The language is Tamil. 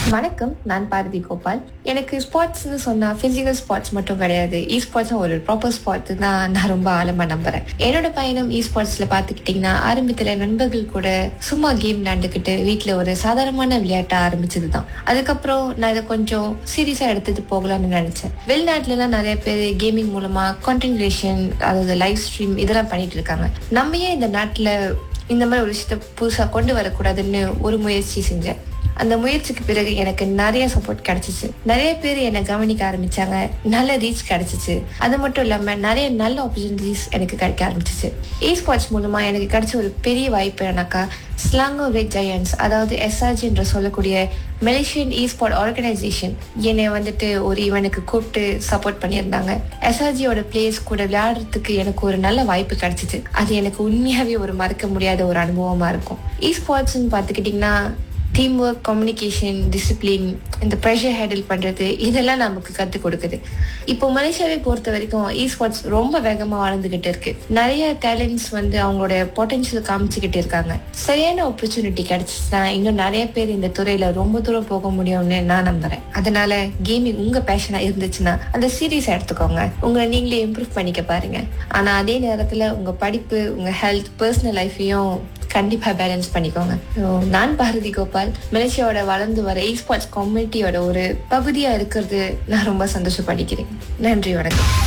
வணக்கம் நான் பாரதி கோபால் எனக்கு ஸ்போர்ட்ஸ்னு சொன்னா பிசிக்கல் ஸ்போர்ட்ஸ் மட்டும் கிடையாது இ ஸ்போர்ட்ஸும் ஒரு ப்ராப்பர் ஸ்போர்ட்ஸ் தான் நான் ரொம்ப ஆழமா நம்புறேன் என்னோட பயணம் இ ஸ்போர்ட்ஸ்ல பாத்துக்கிட்டீங்கன்னா ஆரம்பத்துல நண்பர்கள் கூட சும்மா கேம் விளையாண்டுக்கிட்டு வீட்டுல ஒரு சாதாரணமான விளையாட்டா ஆரம்பிச்சது தான் அதுக்கப்புறம் நான் இதை கொஞ்சம் சீரியஸா எடுத்துட்டு போகலாம்னு நினைச்சேன் வெளிநாட்டுல எல்லாம் நிறைய பேர் கேமிங் மூலமா கான்டென்ட் கிரியேஷன் அதாவது லைவ் ஸ்ட்ரீம் இதெல்லாம் பண்ணிட்டு இருக்காங்க நம்ம ஏன் இந்த நாட்டுல இந்த மாதிரி ஒரு விஷயத்த புதுசா கொண்டு வரக்கூடாதுன்னு ஒரு முயற்சி செஞ்சேன் அந்த முயற்சிக்கு பிறகு எனக்கு நிறைய சப்போர்ட் கிடைச்சிச்சு நிறைய பேர் என்னை கவனிக்க ஆரம்பிச்சாங்க நல்ல ரீச் கிடைச்சிச்சு அது மட்டும் இல்லாம நிறைய நல்ல ஆப்பர்ச்சுனிட்டிஸ் எனக்கு கிடைக்க ஆரம்பிச்சிச்சு இ ஸ்போர்ட்ஸ் மூலமா எனக்கு கிடைச்ச ஒரு பெரிய வாய்ப்பு எனக்கா ஸ்லாங்கோ ரெட் ஜெயன்ஸ் அதாவது எஸ்ஆர்ஜி என்று சொல்லக்கூடிய மலேசியன் இ ஸ்போர்ட் ஆர்கனைசேஷன் என்னை வந்துட்டு ஒரு இவனுக்கு கூப்பிட்டு சப்போர்ட் பண்ணியிருந்தாங்க எஸ்ஆர்ஜியோட பிளேயர்ஸ் கூட விளையாடுறதுக்கு எனக்கு ஒரு நல்ல வாய்ப்பு கிடைச்சிச்சு அது எனக்கு உண்மையாவே ஒரு மறக்க முடியாத ஒரு அனுபவமா இருக்கும் இ ஸ்போர்ட்ஸ்னு பார்த்துக்கிட்டிங்கன்னா டீம் ஒர்க் கம்யூனிகேஷன் டிசிப்ளின் இந்த ப்ரெஷர் ஹேண்டில் பண்றது இதெல்லாம் நமக்கு கற்றுக் கொடுக்குது இப்போ மலேசியாவை பொறுத்த வரைக்கும் இ ஸ்போர்ட்ஸ் ரொம்ப வேகமா வளர்ந்துகிட்டு இருக்கு நிறைய டேலண்ட்ஸ் வந்து அவங்களோட பொட்டன்ஷியல் காமிச்சுக்கிட்டு இருக்காங்க சரியான ஆப்பர்ச்சுனிட்டி கிடைச்சிச்சுன்னா இன்னும் நிறைய பேர் இந்த துறையில ரொம்ப தூரம் போக முடியும்னு நான் நம்புறேன் அதனால கேமிங் உங்க பேஷனா இருந்துச்சுன்னா அந்த சீரியஸ் எடுத்துக்கோங்க உங்களை நீங்களே இம்ப்ரூவ் பண்ணிக்க பாருங்க ஆனா அதே நேரத்துல உங்க படிப்பு உங்க ஹெல்த் பர்சனல் லைஃபையும் கண்டிப்பா பேலன்ஸ் பண்ணிக்கோங்க So, நான் பாரதி கோபால் மலேசியாவோட வளர்ந்து வர இ ஸ்போர்ட்ஸ் கம்யூனிட்டியோட ஒரு பகுதியா இருக்கிறது நான் ரொம்ப சந்தோஷப்படிக்கிறேன் நன்றி வணக்கம்